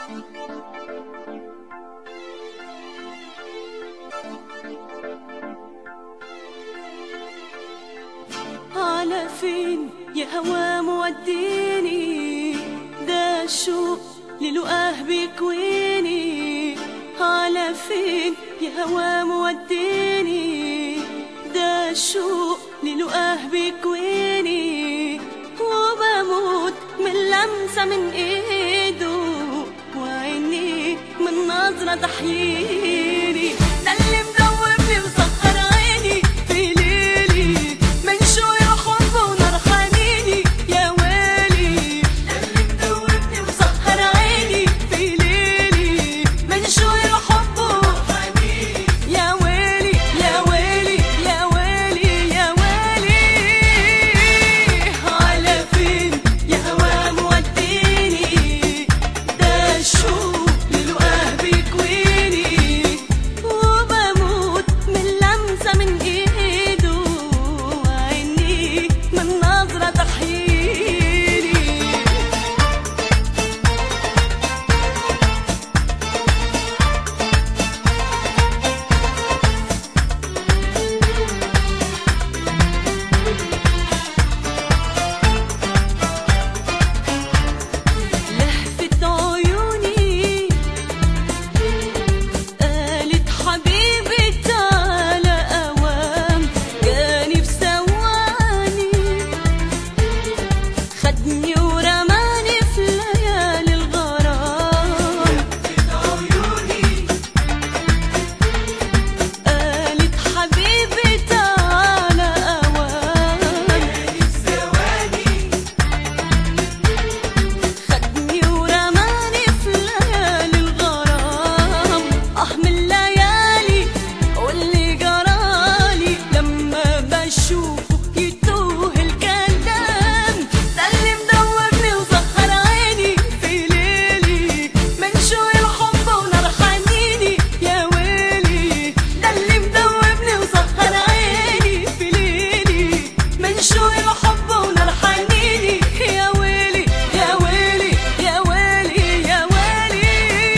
على فين يا هوا موديني ده الشوق للقاه بيكويني على فين يا هوا موديني ده الشوق للقاه بيكويني وبموت من لمسة من ايده وعيني من نظرة تحييني ده اللي مدوبني وسهر عيني في ليلي من شوي حب ونار حنيني يا ويلي ده اللي مدوبني وسهر عيني في ليلي من شوي حب وحنيني يا ويلي يا ويلي يا ويلي يا ويلي على فين يا هوا موديني ده الشوق للقاه بيكويني وبموت من لمسة من ايده وعيني من نظرة تحييني لهفة عيوني قالت حبيبي تعالى أوام جاني في ثواني خدني ورماني في ليالي الغرام قالت حبيبي تعالى أوام خدني ورماني في ليالي الغرام اه من الليالي واللي جرالي لما بشوفه يتوه الكلام ده اللي مدوبني وسهر عيني في ليلي من شوي الحب ونار حنيني يا ويلي ده اللي مدوبني وسهر عيني في ليلي من شوي الحب ونار حنيني يا ويلي يا ويلي يا ويلي يا ويلي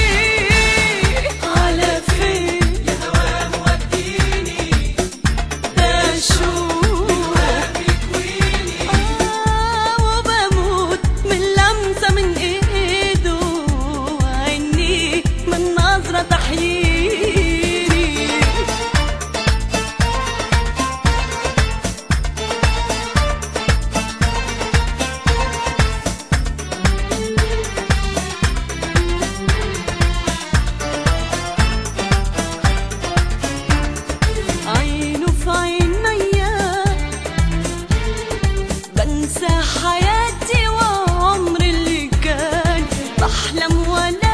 على فين يا هوا موديني ده الشوق آه وبموت من لمسة من ايده وعيني من نظرة تحييني عينه في عينيا بنسى حياتي وعمري اللي كان بحلم ولا